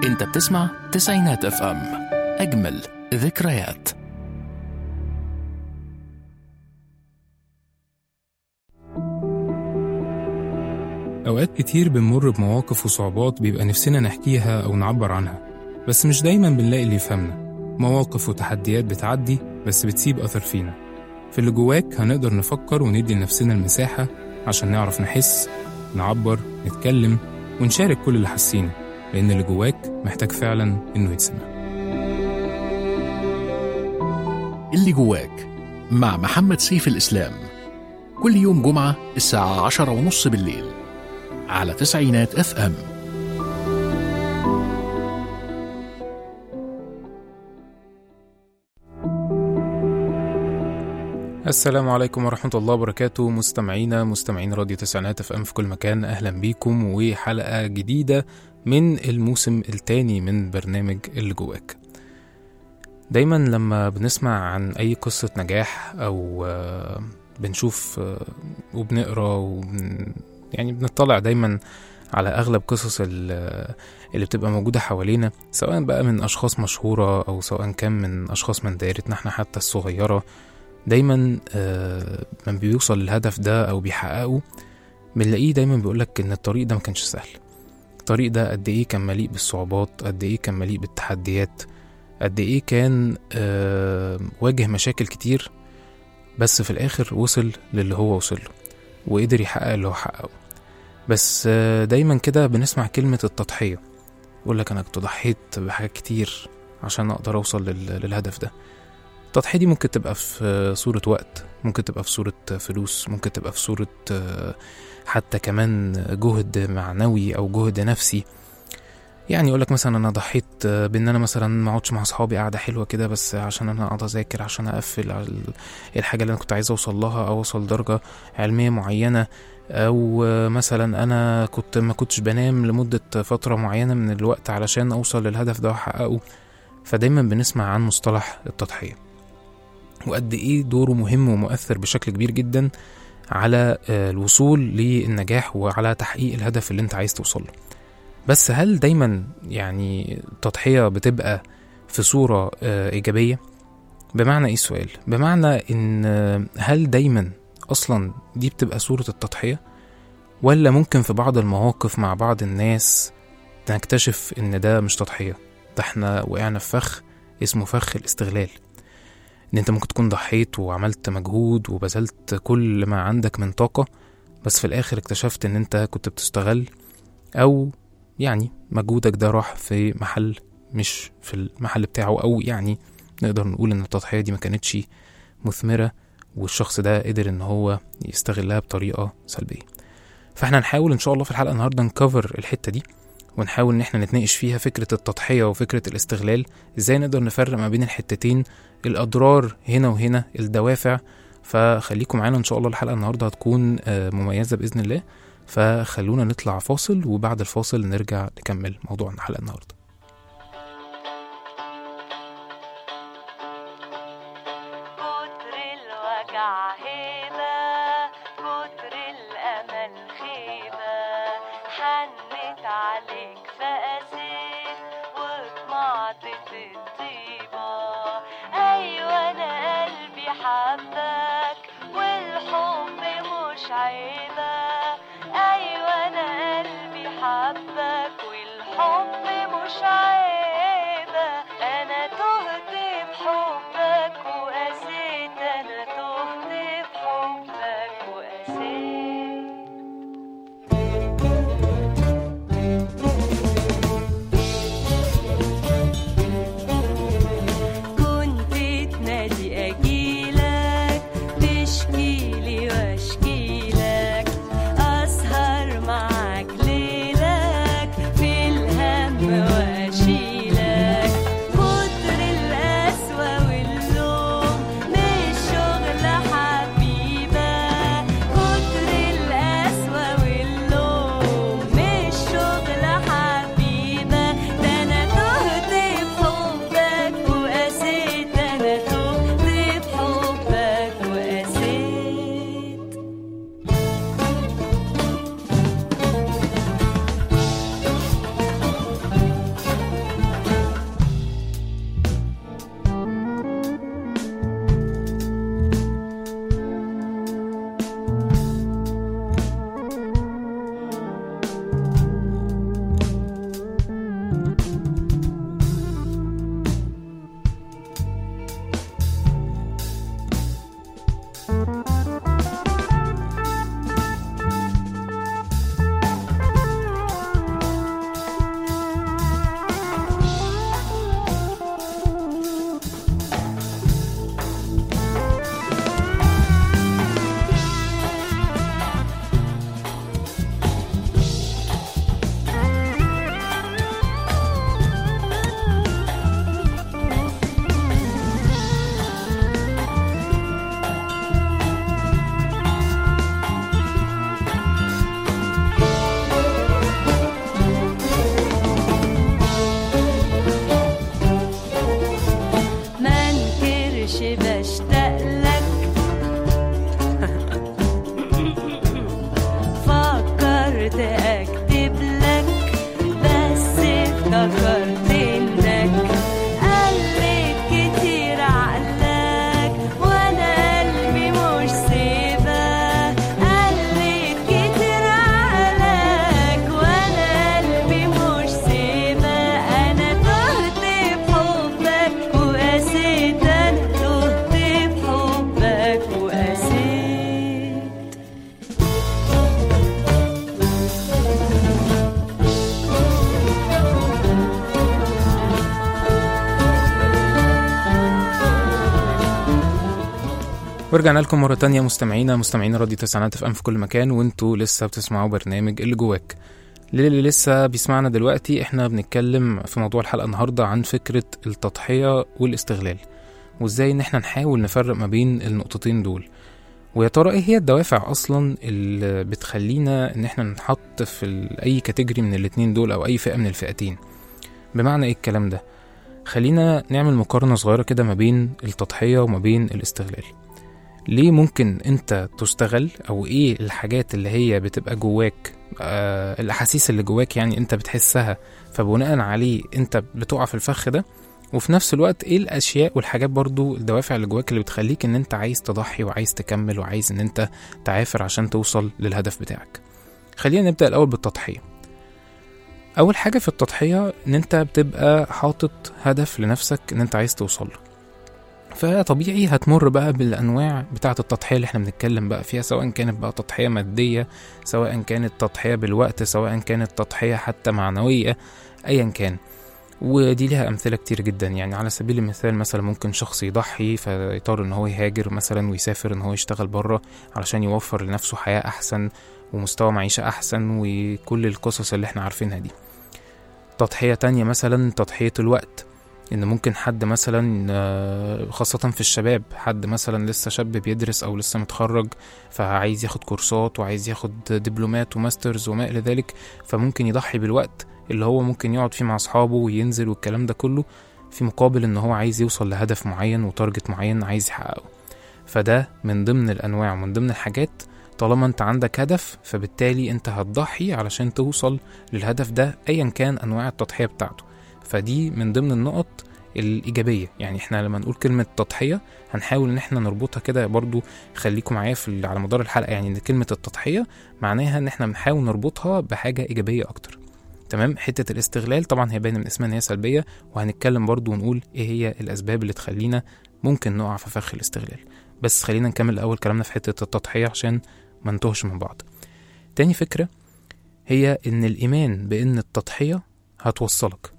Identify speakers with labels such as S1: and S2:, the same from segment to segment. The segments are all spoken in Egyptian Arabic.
S1: انت بتسمع تسعينات اف ام اجمل ذكريات
S2: أوقات كتير بنمر بمواقف وصعوبات بيبقى نفسنا نحكيها أو نعبر عنها بس مش دايما بنلاقي اللي يفهمنا مواقف وتحديات بتعدي بس بتسيب أثر فينا في اللي جواك هنقدر نفكر وندي لنفسنا المساحة عشان نعرف نحس نعبر نتكلم ونشارك كل اللي حاسينه لأن اللي جواك محتاج فعلا إنه يتسمع
S1: اللي جواك مع محمد سيف الإسلام كل يوم جمعة الساعة عشرة ونص بالليل على تسعينات اف ام
S2: السلام عليكم ورحمة الله وبركاته مستمعينا مستمعين راديو تسعينات اف ام في كل مكان أهلا بيكم وحلقة جديدة من الموسم الثاني من برنامج اللي جواك دايما لما بنسمع عن أي قصة نجاح أو آه، بنشوف آه، وبنقرا وبن يعني بنطلع دايما على أغلب قصص ال- اللي بتبقى موجودة حوالينا سواء بقى من أشخاص مشهورة أو سواء كان من أشخاص من دايرتنا احنا حتى الصغيرة دايما آه، من بيوصل للهدف ده او بيحققه بنلاقيه دايما بيقولك ان الطريق ده ما كانش سهل الطريق ده قد ايه كان مليء بالصعوبات قد ايه كان مليء بالتحديات قد ايه كان آه، واجه مشاكل كتير بس في الاخر وصل للي هو وصل له وقدر يحقق اللي هو حققه بس آه، دايما كده بنسمع كلمة التضحية يقولك انا كنت ضحيت بحاجات كتير عشان اقدر اوصل لل- للهدف ده التضحية دي ممكن تبقى في صورة وقت ممكن تبقى في صورة فلوس ممكن تبقى في صورة آه، حتى كمان جهد معنوي أو جهد نفسي يعني يقولك مثلا أنا ضحيت آه، بإن أنا مثلا ما أقعدش مع أصحابي قعدة حلوة كده بس عشان أنا أقعد أذاكر عشان أقفل على ال- الحاجة اللي أنا كنت عايز أوصل لها أو أوصل درجة علمية معينة أو آه، مثلا أنا كنت ما كنتش بنام لمدة فترة معينة من الوقت علشان أوصل للهدف ده وأحققه فدايما بنسمع عن مصطلح التضحية وقد ايه دوره مهم ومؤثر بشكل كبير جدا على آه، الوصول للنجاح وعلى تحقيق الهدف اللي انت عايز توصل له بس هل دايما يعني التضحية بتبقى في صورة آه، إيجابية؟ بمعنى ايه السؤال؟ بمعنى ان آه، هل دايما أصلا دي بتبقى صورة التضحية؟ ولا ممكن في بعض المواقف مع بعض الناس نكتشف ان ده مش تضحية ده احنا وقعنا في فخ اسمه فخ الاستغلال ان انت ممكن تكون ضحيت وعملت مجهود وبذلت كل ما عندك من طاقة بس في الاخر اكتشفت ان انت كنت بتستغل او يعني مجهودك ده راح في محل مش في المحل بتاعه او يعني نقدر نقول ان التضحية دي ما كانتش مثمرة والشخص ده قدر ان هو يستغلها بطريقة سلبية فاحنا هنحاول ان شاء الله في الحلقة النهاردة نكفر الحتة دي ونحاول ان احنا نتناقش فيها فكرة التضحية وفكرة الاستغلال ازاي نقدر نفرق ما بين الحتتين الأضرار هنا وهنا الدوافع فخليكم معانا إن شاء الله الحلقة النهاردة هتكون آه، مميزة بإذن الله فخلونا نطلع فاصل وبعد الفاصل نرجع نكمل موضوعنا الحلقة النهاردة
S3: كتر الوجع هبة كتر الأمل خيبة حنت عليك فقسيت وطمعت في الطيبة أيوة أنا قلبي حبك والحب مش عيبة أيوة أنا قلبي حبك والحب مش عيبة أنا تهت في حبك وقسيت أنا تهت في حبك وقسيت فكرت اكتب لك بس افتكرت انك قلت كتير عقلك وانا قلبي مش سيبه قلت كتير عقلك وانا قلبي مش سيبه انا تهت بحبك وقسيت انا تهت بحبك وقسيت
S2: ورجعنا لكم مرة تانية مستمعينا مستمعين راديو تسعينات اف ام في كل مكان وانتوا لسه بتسمعوا برنامج اللي جواك للي لسه بيسمعنا دلوقتي احنا بنتكلم في موضوع الحلقة النهاردة عن فكرة التضحية والاستغلال وازاي ان احنا نحاول نفرق ما بين النقطتين دول ويا ترى ايه هي الدوافع اصلا اللي بتخلينا ان احنا نحط في ال- اي كاتيجوري من الاتنين دول او اي فئة من الفئتين بمعنى ايه الكلام ده خلينا نعمل مقارنة صغيرة كده ما بين التضحية وما بين الاستغلال ليه ممكن انت تستغل او ايه الحاجات اللي هي بتبقى جواك آه الاحاسيس اللي جواك يعني انت بتحسها فبناء عليه انت بتقع في الفخ ده وفي نفس الوقت ايه الاشياء والحاجات برضو الدوافع اللي جواك اللي بتخليك ان انت عايز تضحي وعايز تكمل وعايز ان انت تعافر عشان توصل للهدف بتاعك خلينا نبدأ الاول بالتضحية اول حاجة في التضحية ان انت بتبقى حاطط هدف لنفسك ان انت عايز توصل له فطبيعي هتمر بقى بالانواع بتاعه التضحيه اللي احنا بنتكلم بقى فيها سواء كانت بقى تضحيه ماديه سواء كانت تضحيه بالوقت سواء كانت تضحيه حتى معنويه ايا كان ودي ليها امثله كتير جدا يعني على سبيل المثال مثلا ممكن شخص يضحي فيضطر ان هو يهاجر مثلا ويسافر ان هو يشتغل بره علشان يوفر لنفسه حياه احسن ومستوى معيشه احسن وكل القصص اللي احنا عارفينها دي تضحيه تانية مثلا تضحيه الوقت ان ممكن حد مثلا آه، خاصة في الشباب حد مثلا لسه شاب بيدرس او لسه متخرج فعايز ياخد كورسات وعايز ياخد دبلومات وماسترز وما الى ذلك فممكن يضحي بالوقت اللي هو ممكن يقعد فيه مع اصحابه وينزل والكلام ده كله في مقابل ان هو عايز يوصل لهدف معين وتارجت معين عايز يحققه فده من ضمن الانواع ومن ضمن الحاجات طالما انت عندك هدف فبالتالي انت هتضحي علشان توصل للهدف ده ايا كان انواع التضحية بتاعته فدي من ضمن النقط الإيجابية يعني احنا لما نقول كلمة تضحية هنحاول ان احنا نربطها كده برضو خليكم معايا في ال- على مدار الحلقة يعني ان كلمة التضحية معناها ان احنا بنحاول نربطها بحاجة إيجابية أكتر تمام حتة الاستغلال طبعا هي باينة من اسمها ان هي سلبية وهنتكلم برضو ونقول ايه هي الأسباب اللي تخلينا ممكن نقع في فخ الاستغلال بس خلينا نكمل الأول كلامنا في حتة التضحية عشان ما نتوهش من بعض تاني فكرة هي ان الإيمان بأن التضحية هتوصلك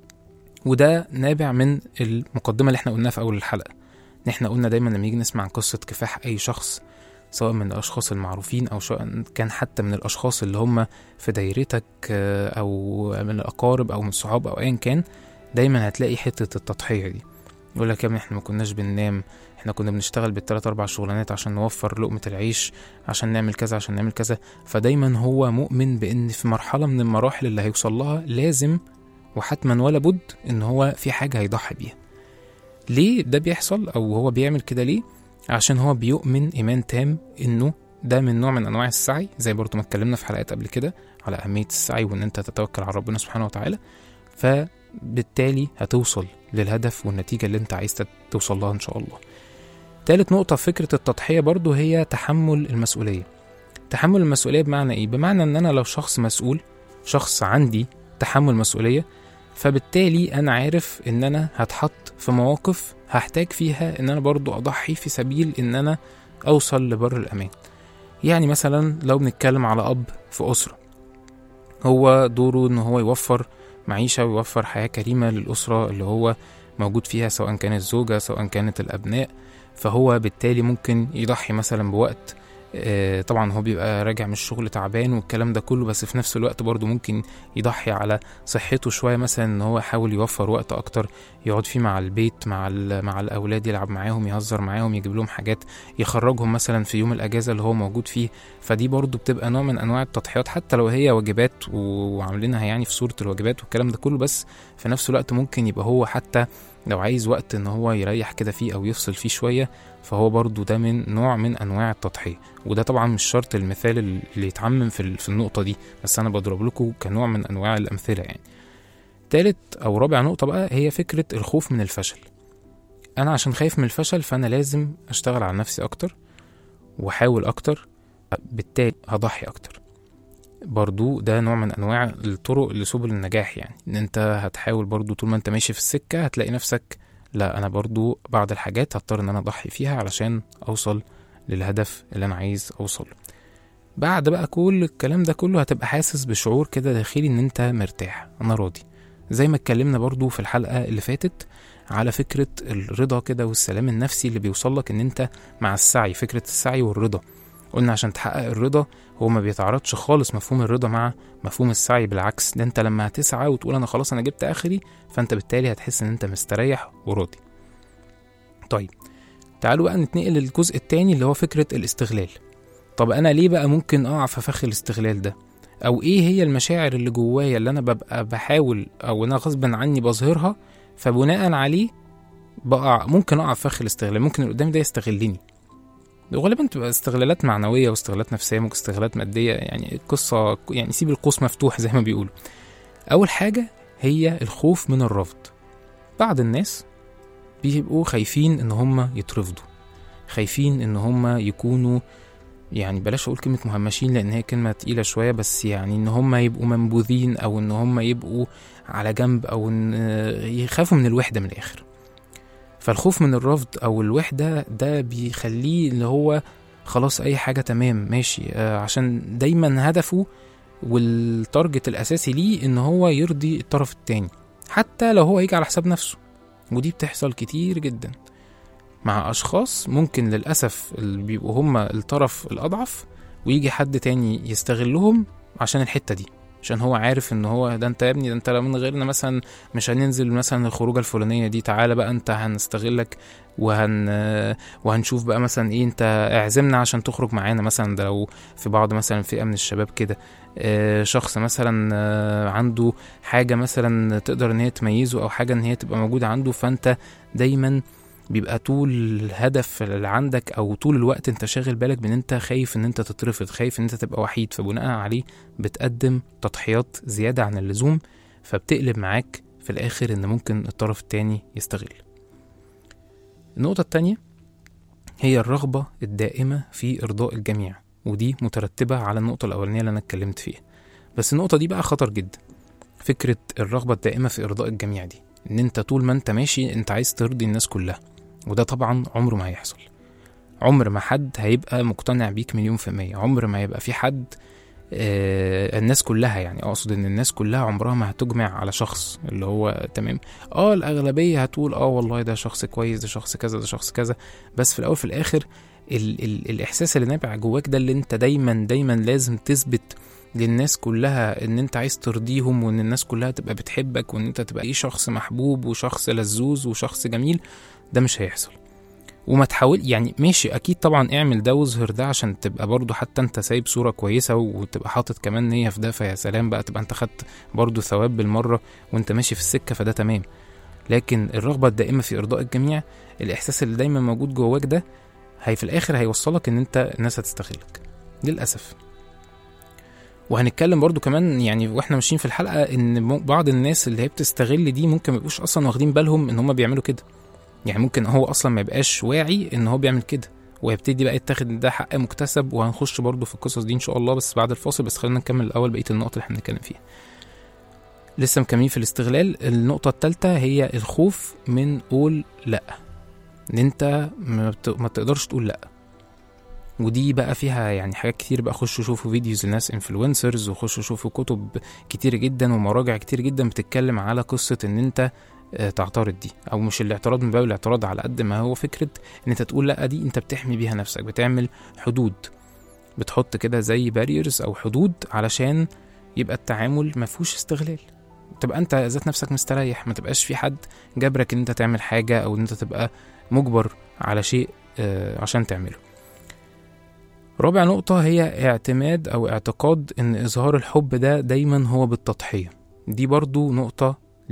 S2: وده نابع من المقدمة اللي احنا قلناها في أول الحلقة إن احنا قلنا دايما لما نيجي نسمع قصة كفاح أي شخص سواء من الأشخاص المعروفين أو سواء كان حتى من الأشخاص اللي هم في دايرتك آه، أو من الأقارب أو من الصحاب أو أيا كان دايما هتلاقي حتة التضحية دي يقول لك يا ابني احنا ما كناش بننام احنا كنا بنشتغل بالتلات أربع شغلانات عشان نوفر لقمة العيش عشان نعمل كذا عشان نعمل كذا فدايما هو مؤمن بأن في مرحلة من المراحل اللي هيوصل لها لازم وحتما ولا بد ان هو في حاجه هيضحي بيها ليه ده بيحصل او هو بيعمل كده ليه عشان هو بيؤمن ايمان تام انه ده من نوع من انواع السعي زي برضو ما اتكلمنا في حلقات قبل كده على اهميه السعي وان انت تتوكل على ربنا سبحانه وتعالى فبالتالي هتوصل للهدف والنتيجه اللي انت عايز توصل لها ان شاء الله تالت نقطة في فكرة التضحية برضو هي تحمل المسؤولية تحمل المسؤولية بمعنى ايه؟ بمعنى ان انا لو شخص مسؤول شخص عندي تحمل مسؤولية فبالتالي انا عارف ان انا هتحط في مواقف هحتاج فيها ان انا برضو اضحي في سبيل ان انا اوصل لبر الامان يعني مثلا لو بنتكلم على اب في اسره هو دوره ان هو يوفر معيشه ويوفر حياه كريمه للاسره اللي هو موجود فيها سواء كانت الزوجه سواء كانت الابناء فهو بالتالي ممكن يضحي مثلا بوقت آه، طبعا هو بيبقى راجع من الشغل تعبان والكلام ده كله بس في نفس الوقت برضه ممكن يضحي على صحته شويه مثلا ان هو يحاول يوفر وقت اكتر يقعد فيه مع البيت مع ال- مع الاولاد يلعب معاهم يهزر معاهم يجيب لهم حاجات يخرجهم مثلا في يوم الاجازه اللي هو موجود فيه فدي برضه بتبقى نوع من انواع التضحيات حتى لو هي واجبات و- وعاملينها يعني في صوره الواجبات والكلام ده كله بس في نفس الوقت ممكن يبقى هو حتى لو عايز وقت ان هو يريح كده فيه او يفصل فيه شوية فهو برضو ده من نوع من انواع التضحية وده طبعا مش شرط المثال اللي يتعمم في, ال- في النقطة دي بس انا بضرب لكم كنوع من انواع الامثلة يعني تالت او رابع نقطة بقى هي فكرة الخوف من الفشل انا عشان خايف من الفشل فانا لازم اشتغل على نفسي اكتر واحاول اكتر بالتالي هضحي اكتر برضو ده نوع من انواع الطرق لسبل النجاح يعني ان انت هتحاول برضو طول ما انت ماشي في السكة هتلاقي نفسك لا انا برضو بعض الحاجات هضطر ان انا اضحي فيها علشان اوصل للهدف اللي انا عايز اوصل له بعد بقى كل الكلام ده كله هتبقى حاسس بشعور كده داخلي ان انت مرتاح انا راضي زي ما اتكلمنا برضو في الحلقة اللي فاتت على فكرة الرضا كده والسلام النفسي اللي بيوصل لك ان انت مع السعي فكرة السعي والرضا قلنا عشان تحقق الرضا هو ما بيتعارضش خالص مفهوم الرضا مع مفهوم السعي بالعكس ده انت لما هتسعى وتقول انا خلاص انا جبت اخري فانت بالتالي هتحس ان انت مستريح وراضي طيب تعالوا بقى نتنقل للجزء التاني اللي هو فكرة الاستغلال طب انا ليه بقى ممكن اقع في فخ الاستغلال ده او ايه هي المشاعر اللي جوايا اللي انا ببقى بحاول او انا غصبا عني بظهرها فبناء عليه بقع ممكن اقع في فخ الاستغلال ممكن اللي قدامي ده يستغلني وغالبا تبقى استغلالات معنويه واستغلالات نفسيه ممكن استغلالات ماديه يعني القصه يعني سيب القوس مفتوح زي ما بيقولوا اول حاجه هي الخوف من الرفض بعض الناس بيبقوا خايفين ان هم يترفضوا خايفين ان هم يكونوا يعني بلاش اقول كلمه مهمشين لان هي كلمه تقيله شويه بس يعني ان هم يبقوا منبوذين او ان هم يبقوا على جنب او ان يخافوا من الوحده من الاخر فالخوف من الرفض او الوحده ده بيخليه اللي هو خلاص اي حاجه تمام ماشي آه، عشان دايما هدفه والتارجت الاساسي ليه ان هو يرضي الطرف التاني حتى لو هو يجي على حساب نفسه ودي بتحصل كتير جدا مع اشخاص ممكن للاسف اللي بيبقوا هما الطرف الاضعف ويجي حد تاني يستغلهم عشان الحته دي عشان هو عارف ان هو ده انت يا ابني ده انت لو من غيرنا مثلا مش هننزل مثلا الخروجه الفلانيه دي تعالى بقى انت هنستغلك وهن وهنشوف بقى مثلا ايه انت اعزمنا عشان تخرج معانا مثلا ده لو في بعض مثلا فئه من الشباب كده آه، شخص مثلا آه، عنده حاجه مثلا تقدر ان هي تميزه او حاجه ان هي تبقى موجوده عنده فانت دايما بيبقى طول الهدف اللي عندك او طول الوقت انت شاغل بالك بان انت خايف ان انت تترفض خايف ان انت تبقى وحيد فبناء عليه بتقدم تضحيات زيادة عن اللزوم فبتقلب معاك في الاخر ان ممكن الطرف التاني يستغل النقطة التانية هي الرغبة الدائمة في إرضاء الجميع ودي مترتبة على النقطة الأولانية اللي أنا اتكلمت فيها بس النقطة دي بقى خطر جدا فكرة الرغبة الدائمة في إرضاء الجميع دي إن أنت طول ما أنت ماشي أنت عايز ترضي الناس كلها وده طبعا عمره ما هيحصل عمر ما حد هيبقى مقتنع بيك مليون في المية عمر ما يبقى في حد آه الناس كلها يعني اقصد ان الناس كلها عمرها ما هتجمع على شخص اللي هو تمام اه الاغلبيه هتقول اه والله ده شخص كويس ده شخص كذا ده شخص كذا بس في الاول في الاخر ال ال الاحساس اللي نابع جواك ده اللي انت دايما دايما لازم تثبت للناس كلها ان انت عايز ترضيهم وان الناس كلها تبقى بتحبك وان انت تبقى ايه شخص محبوب وشخص لذوذ وشخص جميل ده مش هيحصل وما تحاول يعني ماشي اكيد طبعا اعمل ده واظهر ده عشان تبقى برضو حتى انت سايب صوره كويسه وتبقى حاطط كمان نيه في ده فيا سلام بقى تبقى انت خدت برضو ثواب بالمره وانت ماشي في السكه فده تمام لكن الرغبه الدائمه في ارضاء الجميع الاحساس اللي دايما موجود جواك ده هي في الاخر هيوصلك ان انت الناس هتستغلك للاسف وهنتكلم برضو كمان يعني واحنا ماشيين في الحلقه ان م- بعض الناس اللي هي بتستغل دي ممكن ما يبقوش اصلا واخدين بالهم ان هم بيعملوا كده يعني ممكن هو اصلا ما يبقاش واعي ان هو بيعمل كده ويبتدي بقى يتاخد إن ده حق مكتسب وهنخش برضو في القصص دي ان شاء الله بس بعد الفاصل بس خلينا نكمل الاول بقيه النقط اللي احنا بنتكلم فيها لسه مكملين في الاستغلال النقطة الثالثة هي الخوف من قول لأ إن أنت ما, بت... ما تقدرش تقول لأ ودي بقى فيها يعني حاجات كتير بقى خشوا شوفوا فيديوز لناس انفلونسرز وخشوا شوفوا كتب كتير جدا ومراجع كتير جدا بتتكلم على قصة ان انت آه، تعترض دي او مش الاعتراض من باب الاعتراض على قد ما هو فكرة ان انت تقول لا دي انت بتحمي بيها نفسك بتعمل حدود بتحط كده زي باريرز او حدود علشان يبقى التعامل ما فيهوش استغلال تبقى انت ذات نفسك مستريح ما تبقاش في حد جبرك ان انت تعمل حاجة او ان انت تبقى مجبر على شيء آه، عشان تعمله رابع نقطة هي اعتماد أو اعتقاد إن إظهار الحب ده دايما هو بالتضحية دي برضو نقطة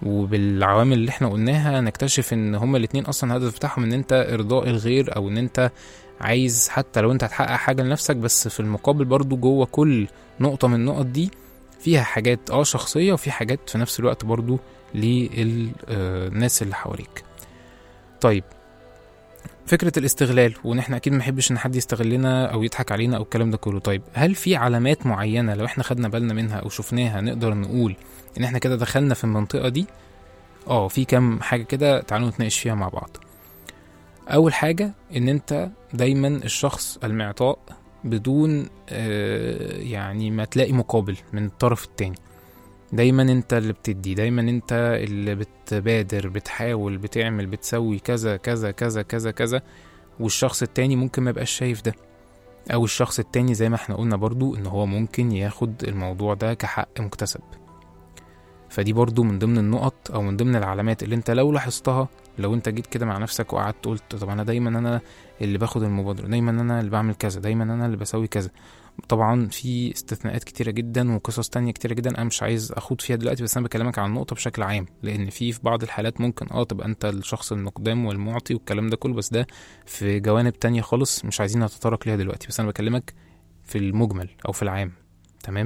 S2: وبالعوامل اللي احنا قلناها نكتشف ان هما الاتنين اصلا الهدف بتاعهم ان انت ارضاء الغير او ان انت عايز حتى لو انت هتحقق حاجة لنفسك بس في المقابل برضو جوه كل نقطة من النقط دي فيها حاجات اه شخصية وفي حاجات في نفس الوقت برضو للناس اللي حواليك طيب فكرة الاستغلال وان احنا اكيد ما نحبش ان حد يستغلنا او يضحك علينا او الكلام ده كله طيب هل في علامات معينة لو احنا خدنا بالنا منها او شفناها نقدر نقول ان احنا كده دخلنا في المنطقة دي اه في كام حاجة كده تعالوا نتناقش فيها مع بعض اول حاجة ان انت دايما الشخص المعطاء بدون آه، يعني ما تلاقي مقابل من الطرف التاني دايما انت اللي بتدي دايما انت اللي بتبادر بتحاول بتعمل بتسوي كذا كذا كذا كذا كذا والشخص التاني ممكن ما يبقاش شايف ده او الشخص التاني زي ما احنا قلنا برضو ان هو ممكن ياخد الموضوع ده كحق مكتسب فدي برضو من ضمن النقط او من ضمن العلامات اللي انت لو لاحظتها لو انت جيت كده مع نفسك وقعدت قلت طب انا دايما انا اللي باخد المبادرة دايما انا اللي بعمل كذا دايما انا اللي بسوي كذا طبعا في استثناءات كتيرة جدا وقصص تانية كتيرة جدا انا مش عايز اخوض فيها دلوقتي بس انا بكلمك عن النقطة بشكل عام لان في في بعض الحالات ممكن اه تبقى انت الشخص المقدم والمعطي والكلام ده كله بس ده في جوانب تانية خالص مش عايزين نتطرق ليها دلوقتي بس انا بكلمك في المجمل او في العام تمام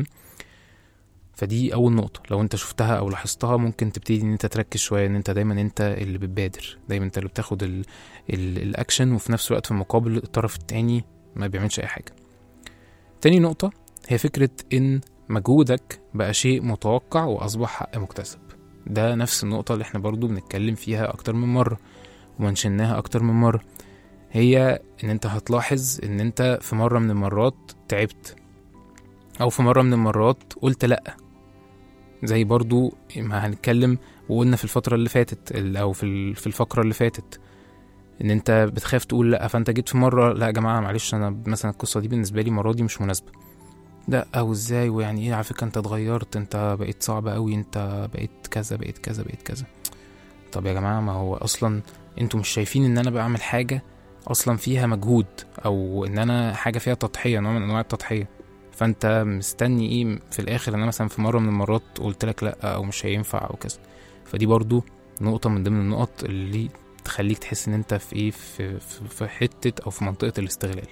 S2: فدي اول نقطه لو انت شفتها او لاحظتها ممكن تبتدي ان انت تركز شويه ان انت دايما انت اللي بتبادر دايما انت اللي بتاخد ال ال الاكشن وفي نفس الوقت في المقابل الطرف التاني ما بيعملش اي حاجه تاني نقطه هي فكره ان مجهودك بقى شيء متوقع واصبح حق مكتسب ده نفس النقطه اللي احنا برضو بنتكلم فيها اكتر من مره ومنشناها اكتر من مره هي ان انت هتلاحظ ان انت في مره من المرات تعبت او في مره من المرات قلت لا زي برضو ما هنتكلم وقلنا في الفترة اللي فاتت ال- أو في ال- في الفقرة اللي فاتت إن أنت بتخاف تقول لأ فأنت جيت في مرة لأ يا جماعة معلش أنا مثلا القصة دي بالنسبة لي المرة دي مش مناسبة لأ أو إزاي ويعني إيه على فكرة أنت اتغيرت أنت بقيت صعب أوي أنت بقيت كذا بقيت كذا بقيت كذا طب يا جماعة ما هو أصلا أنتوا مش شايفين إن أنا بعمل حاجة أصلا فيها مجهود أو إن أنا حاجة فيها تضحية نوع من أنواع التضحية فانت مستني ايه في الاخر ان انا مثلا في مره من المرات قلت لك لا او مش هينفع او كذا فدي برضو نقطه من ضمن النقط اللي تخليك تحس ان انت في ايه في, في, في حته او في منطقه الاستغلال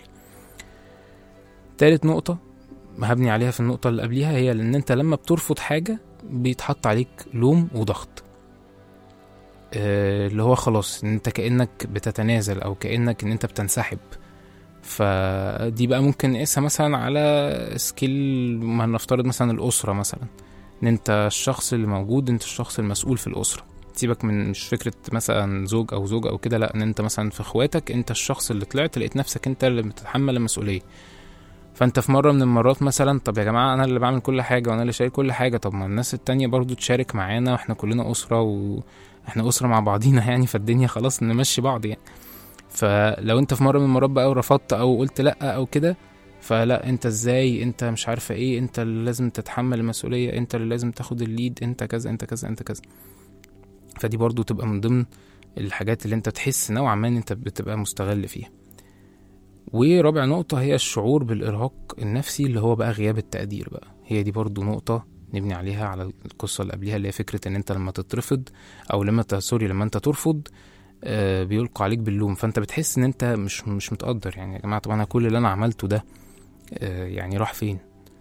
S2: تالت نقطه هبني عليها في النقطه اللي قبليها هي ان انت لما بترفض حاجه بيتحط عليك لوم وضغط آه، اللي هو خلاص ان انت كانك بتتنازل او كانك ان انت بتنسحب فدي بقى ممكن نقيسها مثلا على سكيل ما نفترض مثلا الأسرة مثلا إن أنت الشخص اللي موجود أنت الشخص المسؤول في الأسرة سيبك من مش فكرة مثلا زوج أو زوجة أو كده لأ إن أنت مثلا في إخواتك أنت الشخص اللي طلعت لقيت نفسك أنت اللي بتتحمل المسؤولية فأنت في مرة من المرات مثلا طب يا جماعة أنا اللي بعمل كل حاجة وأنا اللي شايل كل حاجة طب ما الناس التانية برضو تشارك معانا وإحنا كلنا أسرة وإحنا أسرة مع بعضينا يعني فالدنيا خلاص نمشي بعض يعني فلو انت في مره من المرات بقى ورفضت او قلت لا او كده فلا انت ازاي انت مش عارفه ايه انت اللي لازم تتحمل المسؤوليه انت اللي لازم تاخد الليد انت كذا انت كذا انت كذا فدي برضو تبقى من ضمن الحاجات اللي انت تحس نوعا ما ان انت بتبقى مستغل فيها ورابع نقطة هي الشعور بالإرهاق النفسي اللي هو بقى غياب التقدير بقى هي دي برضو نقطة نبني عليها على القصة اللي قبليها اللي هي فكرة ان انت لما تترفض او لما ت- سوري لما انت ترفض آه، بيلقى عليك باللوم فانت بتحس ان انت مش مش متقدر يعني يا جماعه طب انا كل اللي انا عملته ده آه، يعني راح فين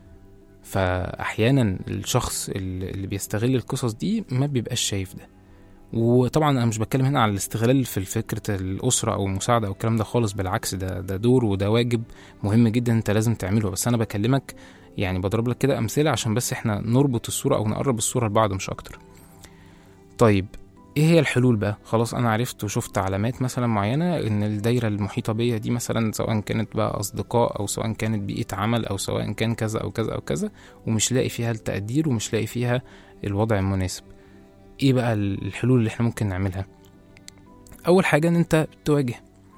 S2: فاحيانا الشخص اللي اللي بيستغل القصص دي ما بيبقاش شايف ده وطبعا انا مش بتكلم هنا على الاستغلال في فكره الاسره او المساعده او الكلام ده خالص بالعكس ده ده دور وده واجب مهم جدا انت لازم تعمله بس انا بكلمك يعني بضرب لك كده امثله عشان بس احنا نربط الصوره او نقرب الصوره لبعض مش اكتر طيب ايه هي الحلول بقى خلاص انا عرفت وشفت علامات مثلا معينه ان الدايره المحيطه بيا دي مثلا سواء كانت بقى اصدقاء او سواء كانت بيئه عمل او سواء كان كذا او كذا او كذا ومش لاقي فيها التقدير ومش لاقي فيها الوضع المناسب ايه بقى الحلول اللي احنا ممكن نعملها اول حاجه ان انت تواجه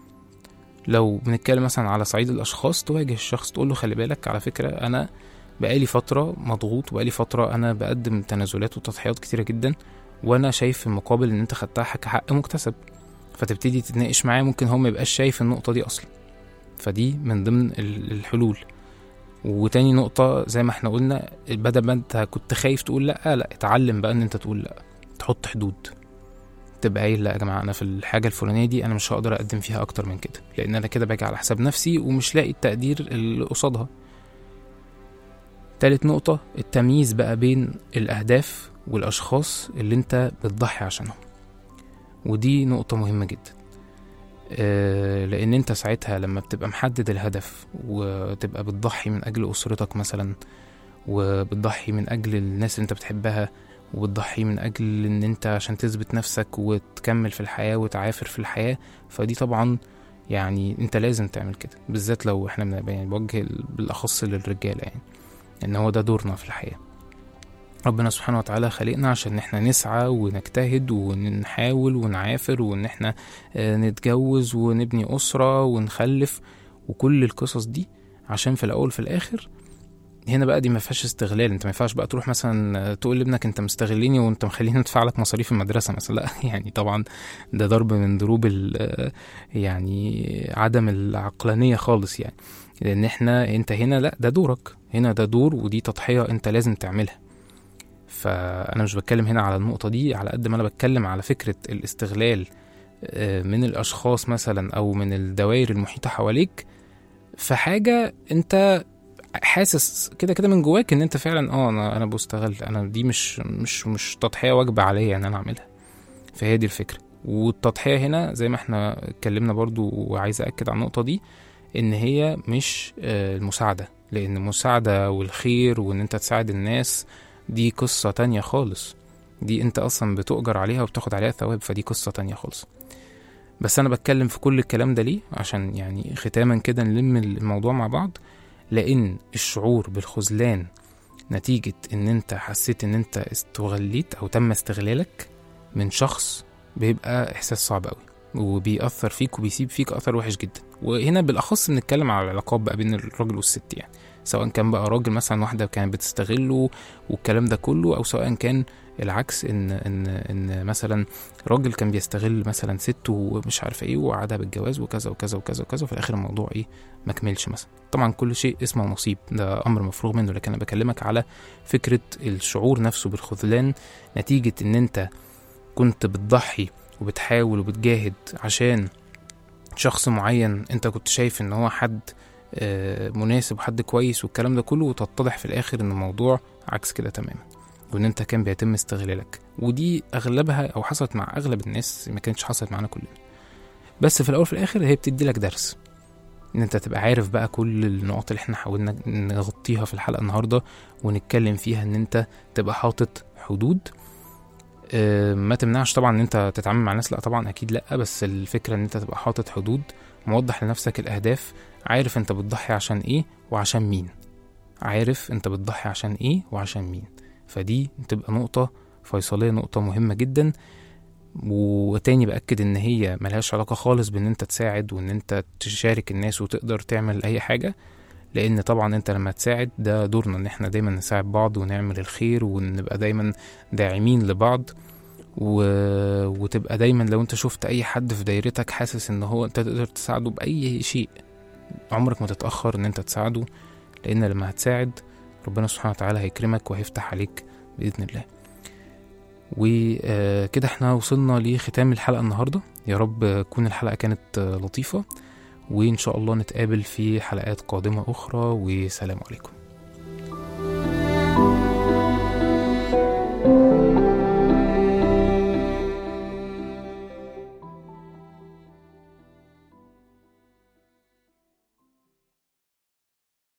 S2: لو بنتكلم مثلا على صعيد الاشخاص تواجه الشخص تقول له خلي بالك على فكره انا بقالي فتره مضغوط وبقالي فتره انا بقدم تنازلات وتضحيات كتيره جدا وانا شايف في المقابل ان انت خدتها كحق مكتسب فتبتدي تتناقش معاه ممكن هو ما يبقاش شايف النقطه دي اصلا فدي من ضمن ال- الحلول وتاني نقطة زي ما احنا قلنا بدل ما انت كنت خايف تقول لأ لأ اتعلم بقى ان انت تقول لأ تحط حدود تبقى قايل لا يا جماعه انا في الحاجه الفلانيه دي انا مش هقدر اقدم فيها اكتر من كده لان انا كده باجي على حساب نفسي ومش لاقي التقدير اللي قصادها تالت نقطة التمييز بقى بين الأهداف والأشخاص اللي أنت بتضحي عشانهم ودي نقطة مهمة جدا آه، لأن أنت ساعتها لما بتبقى محدد الهدف وتبقى بتضحي من أجل أسرتك مثلا وبتضحي من أجل الناس اللي أنت بتحبها وبتضحي من أجل إن أنت عشان تثبت نفسك وتكمل في الحياة وتعافر في الحياة فدي طبعا يعني أنت لازم تعمل كده بالذات لو إحنا بن- يعني بوجه بالأخص للرجالة يعني ان هو ده دورنا في الحياة ربنا سبحانه وتعالى خلقنا عشان احنا نسعى ونجتهد ونحاول ونعافر وان احنا آه، نتجوز ونبني أسرة ونخلف وكل القصص دي عشان في الأول في الآخر هنا بقى دي ما فيهاش استغلال انت ما ينفعش بقى تروح مثلا آه، تقول لابنك انت مستغليني وانت مخليني ادفع لك مصاريف المدرسه مثلا لا يعني طبعا ده ضرب من ضروب ال- آه، يعني عدم العقلانيه خالص يعني لان احنا انت هنا لا ده دورك هنا ده دور ودي تضحيه انت لازم تعملها فانا مش بتكلم هنا على النقطه دي على قد ما انا بتكلم على فكره الاستغلال آه، من الاشخاص مثلا او من الدوائر المحيطه حواليك في حاجه انت حاسس كده كده من جواك ان انت فعلا اه انا انا بستغل انا دي مش مش مش تضحيه واجبه عليا ان انا اعملها فهي دي الفكره والتضحيه هنا زي ما احنا اتكلمنا برضو وعايز اكد على النقطه دي ان هي مش آه، المساعده لان المساعده والخير وان انت تساعد الناس دي قصه تانية خالص دي انت اصلا بتؤجر عليها وبتاخد عليها ثواب فدي قصه تانية خالص بس انا بتكلم في كل الكلام ده ليه عشان يعني ختاما كده نلم الموضوع مع بعض لان الشعور بالخذلان نتيجة ان انت حسيت ان انت استغليت او تم استغلالك من شخص بيبقى احساس صعب قوي وبيأثر فيك وبيسيب فيك اثر وحش جدا وهنا بالاخص بنتكلم على العلاقات بقى بين الراجل والست يعني سواء كان بقى راجل مثلا واحدة كانت بتستغله والكلام ده كله او سواء كان العكس ان ان ان مثلا راجل كان بيستغل مثلا ست ومش عارف ايه وقعدها بالجواز وكذا وكذا وكذا وكذا وفي الاخر الموضوع ايه ما كملش مثلا طبعا كل شيء اسمه نصيب ده امر مفروغ منه لكن انا بكلمك على فكره الشعور نفسه بالخذلان نتيجه ان انت كنت بتضحي وبتحاول وبتجاهد عشان شخص معين انت كنت شايف ان هو حد آه، مناسب وحد كويس والكلام ده كله وتتضح في الاخر ان الموضوع عكس كده تماما وان انت كان بيتم استغلالك ودي اغلبها او حصلت مع اغلب الناس ما كانتش حصلت معانا كلنا بس في الاول وفي الاخر هي بتدي لك درس ان انت تبقى عارف بقى كل النقط اللي احنا حاولنا نغطيها في الحلقه النهارده ونتكلم فيها ان انت تبقى حاطط حدود آه، ما تمنعش طبعا ان انت تتعامل مع الناس لا طبعا اكيد لا بس الفكره ان انت تبقى حاطط حدود موضح لنفسك الاهداف عارف انت بتضحي عشان ايه وعشان مين عارف انت بتضحي عشان ايه وعشان مين فدي تبقى نقطه فيصليه نقطه مهمه جدا وتاني بأكد إن هي ملهاش علاقة خالص بإن أنت تساعد وإن أنت تشارك الناس وتقدر تعمل أي حاجة لأن طبعا أنت لما تساعد ده دورنا إن إحنا دايما نساعد بعض ونعمل الخير ونبقى دايما داعمين لبعض و... وتبقى دايما لو أنت شفت أي حد في دايرتك حاسس إن هو أنت تقدر تساعده بأي شيء عمرك ما تتأخر إن أنت تساعده لأن لما هتساعد ربنا سبحانه وتعالى هيكرمك وهيفتح عليك بإذن الله وكده احنا وصلنا لختام الحلقة النهاردة يا رب تكون الحلقة كانت آه، لطيفة وإن شاء الله نتقابل في حلقات قادمة أخرى وسلام عليكم